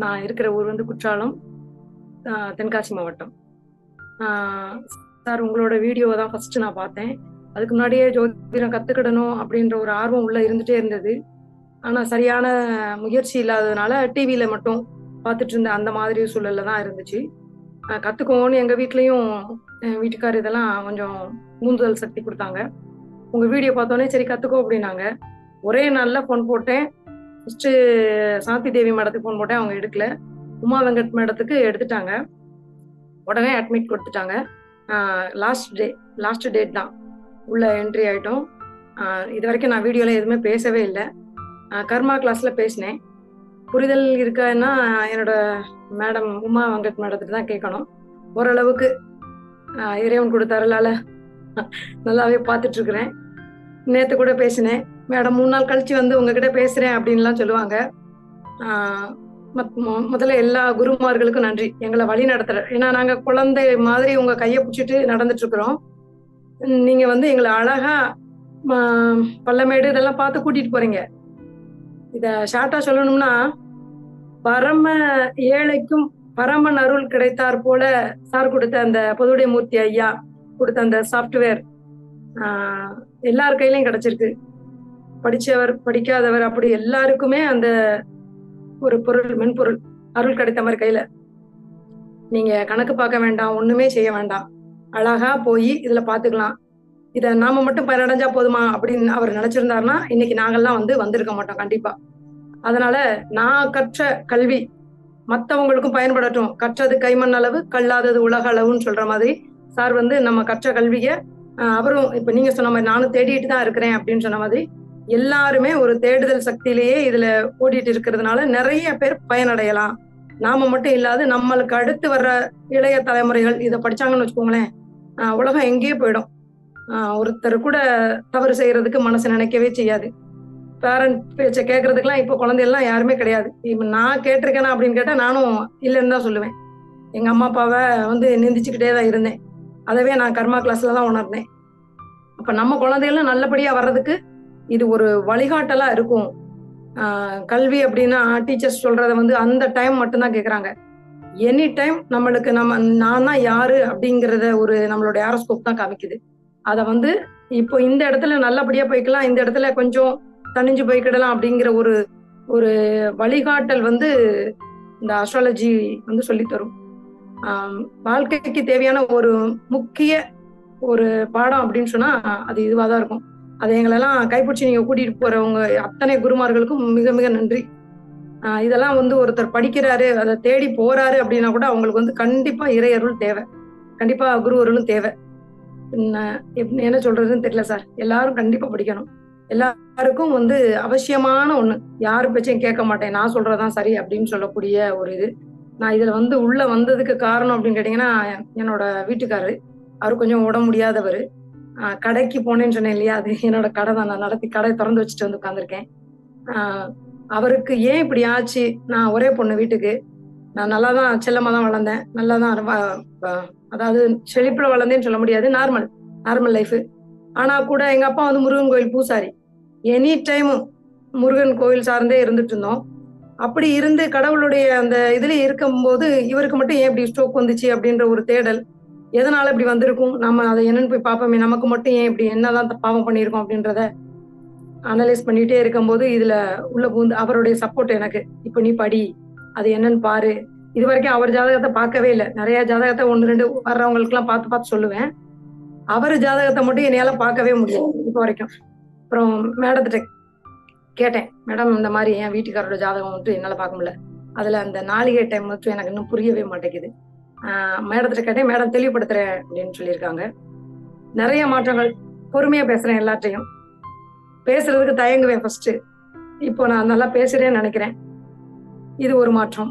நான் இருக்கிற ஊர் வந்து குற்றாலம் ஆஹ் தென்காசி மாவட்டம் ஆஹ் சார் உங்களோட வீடியோவை தான் ஃபர்ஸ்ட் நான் பார்த்தேன் அதுக்கு முன்னாடியே ஜோதிடம் கத்துக்கிடணும் அப்படின்ற ஒரு ஆர்வம் உள்ள இருந்துட்டே இருந்தது ஆனா சரியான முயற்சி இல்லாததுனால டிவியில மட்டும் பார்த்துட்டு இருந்த அந்த மாதிரி சூழல்ல தான் இருந்துச்சு ஆஹ் கத்துக்கோன்னு எங்க வீட்லயும் என் வீட்டுக்கார் இதெல்லாம் கொஞ்சம் ஊந்துதல் சக்தி கொடுத்தாங்க உங்க வீடியோ பார்த்தோன்னே சரி கத்துக்கோ அப்படின்னாங்க ஒரே நாள்ல ஃபோன் போட்டேன் ஃபர்ஸ்ட் சாந்தி தேவி மேடத்துக்கு ஃபோன் போட்டேன் அவங்க எடுக்கல உமா வெங்கட் மேடத்துக்கு எடுத்துட்டாங்க உடனே அட்மிட் கொடுத்துட்டாங்க லாஸ்ட் டே லாஸ்ட் டேட் தான் உள்ள என்ட்ரி ஆயிட்டோம் ஆஹ் இது வரைக்கும் நான் வீடியோல எதுவுமே பேசவே இல்லை கர்மா கிளாஸ்ல பேசினேன் புரிதல் இருக்கான்னா என்னோட மேடம் உமா வெங்கட் மேடத்துக்கு தான் கேட்கணும் ஓரளவுக்கு ஆஹ் இறைவன் கொடுத்த அருளால நல்லாவே பார்த்துட்டு இருக்கிறேன் நேத்து கூட பேசினேன் மேடம் மூணு நாள் கழிச்சு வந்து உங்ககிட்ட பேசுறேன் அப்படின்லாம் சொல்லுவாங்க ஆஹ் மத்- மொ- முதல்ல எல்லா குருமார்களுக்கும் நன்றி எங்களை வழி நடத்துற ஏன்னா நாங்க குழந்தை மாதிரி உங்க கையை பிடிச்சிட்டு நடந்துட்டு இருக்கிறோம் உம் நீங்க வந்து எங்களை அழகா ஆஹ் பள்ளமேடு இதெல்லாம் பார்த்து கூட்டிட்டு போறீங்க இத ஷார்ட்டா சொல்லணும்னா பரம ஏழைக்கும் பரமன் அருள் கிடைத்தார் போல சார் கொடுத்த அந்த பொதுவுடைய மூர்த்தி ஐயா கொடுத்த அந்த சாஃப்ட்வேர் எல்லார் கையிலயும் கிடைச்சிருக்கு படிச்சவர் படிக்காதவர் அப்படி எல்லாருக்குமே அந்த ஒரு பொருள் மென்பொருள் அருள் கிடைத்த மாதிரி கையில நீங்க கணக்கு பார்க்க வேண்டாம் ஒண்ணுமே செய்ய வேண்டாம் அழகா போய் இதுல பாத்துக்கலாம் இத நாம மட்டும் பயனடைஞ்சா போதுமா அப்படின்னு அவர் நினைச்சிருந்தாருன்னா இன்னைக்கு நாங்கெல்லாம் வந்து வந்திருக்க மாட்டோம் கண்டிப்பா அதனால நான் கற்ற கல்வி மத்தவங்களுக்கும் பயன்படட்டும் கற்றது கைமண் அளவு கல்லாதது உலக அளவுன்னு சொல்ற மாதிரி சார் வந்து நம்ம கற்ற கல்விய ஆஹ் அவரும் இப்ப நீங்க சொன்ன மாதிரி நானும் தேடிட்டு தான் இருக்கிறேன் அப்படின்னு சொன்ன மாதிரி எல்லாருமே ஒரு தேடுதல் சக்தியிலேயே இதுல ஓடிட்டு இருக்கிறதுனால நிறைய பேர் பயனடையலாம் நாம மட்டும் இல்லாது நம்மளுக்கு அடுத்து வர்ற இளைய தலைமுறைகள் இதை படிச்சாங்கன்னு வச்சுக்கோங்களேன் ஆஹ் உலகம் எங்கேயோ போயிடும் ஆஹ் ஒருத்தர் கூட தவறு செய்யறதுக்கு மனசு நினைக்கவே செய்யாது பேரண்ட் பேச்சை கேட்கறதுக்குலாம் இப்போ குழந்தையெல்லாம் யாருமே கிடையாது இப்ப நான் கேட்டிருக்கேனா அப்படின்னு கேட்டா நானும் இல்லைன்னு தான் சொல்லுவேன் எங்க அம்மா அப்பாவை வந்து நிந்திச்சுக்கிட்டே தான் இருந்தேன் அதவே நான் கர்மா கிளாஸ்ல தான் உணர்ந்தேன் அப்ப நம்ம குழந்தைகளும் நல்லபடியா வர்றதுக்கு இது ஒரு வழிகாட்டலா இருக்கும் ஆஹ் கல்வி அப்படின்னா டீச்சர்ஸ் சொல்றத வந்து அந்த டைம் மட்டும்தான் கேக்குறாங்க எனி டைம் நம்மளுக்கு நம்ம நான் தான் யாரு அப்படிங்கறத ஒரு நம்மளுடைய ஆரோஸ்கோப் தான் காமிக்குது அத வந்து இப்போ இந்த இடத்துல நல்லபடியா போய்க்கலாம் இந்த இடத்துல கொஞ்சம் தணிஞ்சு போய்க்கிடலாம் அப்படிங்கிற ஒரு ஒரு வழிகாட்டல் வந்து இந்த அஸ்ட்ராலஜி வந்து சொல்லி தரும் ஆஹ் வாழ்க்கைக்கு தேவையான ஒரு முக்கிய ஒரு பாடம் அப்படின்னு சொன்னா அது இதுவா தான் இருக்கும் அதை எங்களெல்லாம் கைப்பிடிச்சு நீங்க கூட்டிட்டு போறவங்க அத்தனை குருமார்களுக்கும் மிக மிக நன்றி ஆஹ் இதெல்லாம் வந்து ஒருத்தர் படிக்கிறாரு அதை தேடி போறாரு அப்படின்னா கூட அவங்களுக்கு வந்து கண்டிப்பா இறை அருள் தேவை கண்டிப்பா குரு அருளும் தேவை என்ன எப்படி- என்ன சொல்றதுன்னு தெரியல சார் எல்லாரும் கண்டிப்பா படிக்கணும் எல்லாருக்கும் வந்து அவசியமான ஒண்ணு யாரு பேச்சையும் கேட்க மாட்டேன் நான் சொல்றதுதான் சரி அப்படின்னு சொல்லக்கூடிய ஒரு இது நான் இதுல வந்து உள்ள வந்ததுக்கு காரணம் அப்படின்னு கேட்டீங்கன்னா என்னோட வீட்டுக்காரரு அவர் கொஞ்சம் உடம்பு முடியாதவர் கடைக்கு போனேன்னு சொன்னேன் இல்லையா அது என்னோட கடை தான் நான் நடத்தி கடை திறந்து வச்சுட்டு வந்து உட்காந்துருக்கேன் அவருக்கு ஏன் இப்படி ஆச்சு நான் ஒரே பொண்ணு வீட்டுக்கு நான் நல்லா தான் செல்லமா தான் வளர்ந்தேன் நல்லா தான் வ- வ- அதாவது செழிப்புல வளர்ந்தேன்னு சொல்ல முடியாது நார்மல் நார்மல் லைஃப் ஆனா கூட எங்க அப்பா வந்து முருகன் கோயில் பூசாரி எனி டைம் முருகன் கோயில் சார்ந்தே இருந்துட்டு இருந்தோம் அப்படி இருந்து கடவுளுடைய அந்த இதுல இருக்கும்போது இவருக்கு மட்டும் ஏன் இப்படி ஸ்ட்ரோக் வந்துச்சு அப்படின்ற ஒரு தேடல் எதனால இப்படி வந்திருக்கும் நம்ம அதை என்னன்னு போய் பார்ப்போமே நமக்கு மட்டும் ஏன் இப்படி என்னதான் த- பாவம் பண்ணியிருக்கோம் அப்படின்றத அனலைஸ் பண்ணிட்டே இருக்கும்போது இதுல உள்ள பூந்து அவருடைய சப்போர்ட் எனக்கு இப்ப நீ படி அது என்னன்னு பாரு இது வரைக்கும் அவர் ஜாதகத்தை பார்க்கவே இல்லை நிறைய ஜாதகத்தை ஒன்று ரெண்டு வர்றவங்களுக்கு எல்லாம் பார்த்து பார்த்து சொல்லுவேன் அவர் ஜாதகத்தை மட்டும் என்னையால பார்க்கவே முடியாது இப்போ வரைக்கும் அப்புறம் மேடத்திட்ட கேட்டேன் மேடம் இந்த மாதிரி என் வீட்டுக்காரோட ஜாதகம் மட்டும் என்னால பார்க்க முடியல அதுல அந்த நாளிகை டைம் மட்டும் எனக்கு இன்னும் புரியவே மாட்டேங்குது ஆஹ் மேடத்திட்ட கேட்டேன் மேடம் தெளிவுபடுத்துறேன் அப்படின்னு சொல்லியிருக்காங்க நிறைய மாற்றங்கள் பொறுமையா பேசுறேன் எல்லாத்தையும் பேசுறதுக்கு தயங்குவேன் ஃபர்ஸ்ட் இப்போ நான் நல்லா பேசுறேன்னு நினைக்கிறேன் இது ஒரு மாற்றம்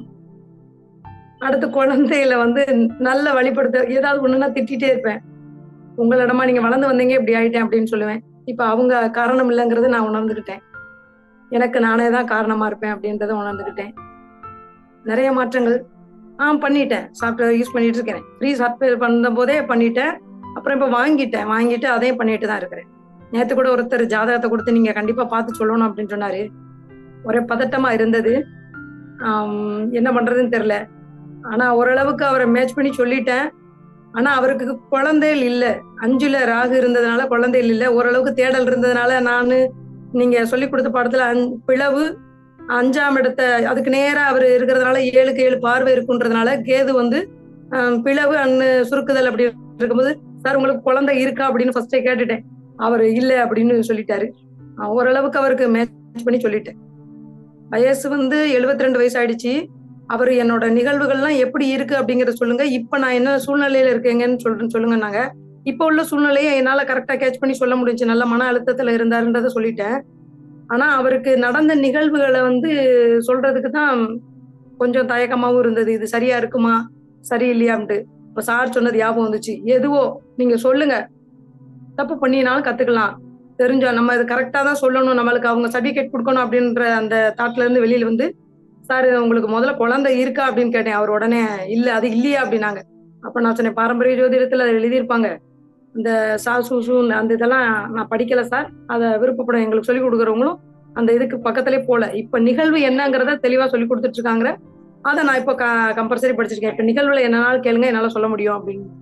அடுத்து குழந்தைகளை வந்து நல்ல வழிபடுத்த ஏதாவது ஒண்ணுன்னா திட்டிகிட்டே இருப்பேன் உங்களிடமா நீங்க வளர்ந்து வந்தீங்க இப்படி ஆயிட்டேன் அப்படின்னு சொல்லுவேன் இப்ப அவங்க காரணம் இல்லைங்கிறது நான் உணர்ந்துகிட்டேன் எனக்கு நானே தான் காரணமா இருப்பேன் அப்படின்றத உணர்ந்துகிட்டேன் நிறைய மாற்றங்கள் ஆ பண்ணிட்டேன் சாஃப்ட்வேர் யூஸ் பண்ணிட்டு இருக்கேன் ஃப்ரீ சாஃப்ட்வேர் பண்ண போதே பண்ணிட்டேன் அப்புறம் இப்ப வாங்கிட்டேன் வாங்கிட்டு அதையும் பண்ணிட்டு தான் இருக்கிறேன் நேத்து கூட ஒருத்தர் ஜாதகத்தை கொடுத்து நீங்க கண்டிப்பா பார்த்து சொல்லணும் அப்படின்னு சொன்னாரு ஒரே பதட்டமா இருந்தது ஆம், என்ன பண்றதுன்னு தெரியல ஆனா ஓரளவுக்கு அவரை மேட்ச் பண்ணி சொல்லிட்டேன் ஆனா அவருக்கு குழந்தைகள் இல்ல அஞ்சுல ராகு இருந்ததுனால குழந்தைகள் இல்ல ஓரளவுக்கு தேடல் இருந்ததுனால நானு நீங்க சொல்லி கொடுத்த பாடத்துல அஞ்- பிளவு அஞ்சாம் இடத்த அதுக்கு நேரா அவர் இருக்கிறதுனால ஏழுக்கு ஏழு பார்வை இருக்குன்றதுனால கேது வந்து ஆம், பிளவு அண்ணு சுருக்குதல் அப்படி இருக்கும்போது சார் உங்களுக்கு குழந்தை இருக்கா அப்படின்னு ஃபர்ஸ்டே கேட்டுட்டேன் அவர் இல்ல அப்படின்னு சொல்லிட்டாரு அஹ் ஓரளவுக்கு அவருக்கு மேட்ச் பண்ணி சொல்லிட்டேன் வயசு வந்து 72 ரெண்டு வயசு ஆயிடுச்சு அவர் என்னோட நிகழ்வுகள்லாம் எப்படி இருக்கு அப்படிங்கறத சொல்லுங்க இப்ப நான் என்ன சூழ்நிலையில இருக்கேங்கன்னு சொல்றேன் சொல்லுங்க நாங்க இப்ப உள்ள சூழ்நிலையை என்னால கரெக்டா கேட்ச் பண்ணி சொல்ல முடிஞ்சு நல்ல மன அழுத்தத்துல இருந்தாருன்றத சொல்லிட்டேன் ஆனா அவருக்கு நடந்த நிகழ்வுகளை வந்து சொல்றதுக்கு தான் கொஞ்சம் தயக்கமாவும் இருந்தது இது சரியா இருக்குமா சரியில்லையான்ட்டு இப்ப சார் சொன்னது ஞாபகம் வந்துச்சு எதுவோ நீங்க சொல்லுங்க தப்பு பண்ணினாலும் கத்துக்கலாம் தெரிஞ்சா நம்ம இது கரெக்டா தான் சொல்லணும் நம்மளுக்கு அவங்க சர்டிபிகேட் கொடுக்கணும் அப்படின்ற அந்த தாட்ல இருந்து வெளியில வந்து சார் உங்களுக்கு முதல்ல குழந்தை இருக்கா அப்படின்னு கேட்டேன் அவர் உடனே இல்ல அது இல்லையா அப்படின்னாங்க அப்ப நான் சொன்னேன் பாரம்பரிய ஜோதிடத்துல அதை எழுதியிருப்பாங்க இந்த சா சு சு அந்த இதெல்லாம் நான் படிக்கல சார் அதை விருப்பப்படும் எங்களுக்கு சொல்லி கொடுக்குறவங்களும் அந்த இதுக்கு பக்கத்திலே போல இப்ப நிகழ்வு என்னங்கிறத தெளிவா சொல்லி கொடுத்துட்டு இருக்காங்க அதை நான் இப்போ கம்பல்சரி படிச்சிருக்கேன் இப்ப நிகழ்வுல என்னாலும் கேளுங்க என்னால சொல்ல முடியும் அப்படின்னு